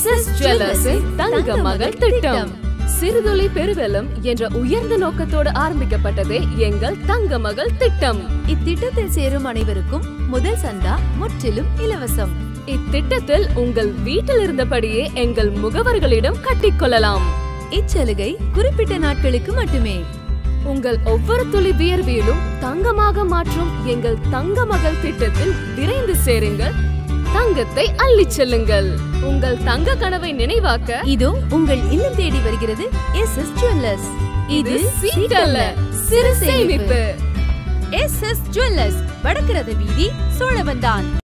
S S ஜுவல்லர்ஸின் தங்க மகள் திட்டம் சிறுதுளி பெருவெள்ளம் என்ற உயர்ந்த நோக்கத்தோடு ஆரம்பிக்கப்பட்டதே எங்கள் தங்க மகள் திட்டம் இத்திட்டத்தில் சேரும் அனைவருக்கும் முதல் சந்தா முற்றிலும் இலவசம் இத்திட்டத்தில் உங்கள் வீட்டில் இருந்தபடியே எங்கள் முகவர்களிடம் கட்டிக்கொள்ளலாம் இச்சலுகை குறிப்பிட்ட நாட்களுக்கு மட்டுமே உங்கள் ஒவ்வொரு துளி வியர்வியலும் தங்கமாக மாற்றும் எங்கள் தங்க மகள் திட்டத்தில் விரைந்து சேருங்கள் தங்கத்தை அள்ளிச் செல்லுங்கள் உங்கள் தங்க கனவை நினைவாக்க இதோ உங்கள் இல்லம் தேடி வருகிறது எஸ் எஸ் ஜுவல்லர்ஸ் இது சீட்டல்ல சிறு சேமிப்பு எஸ் எஸ் ஜுவல்லர்ஸ் வடக்கு ரத வீதி சோழவந்தான்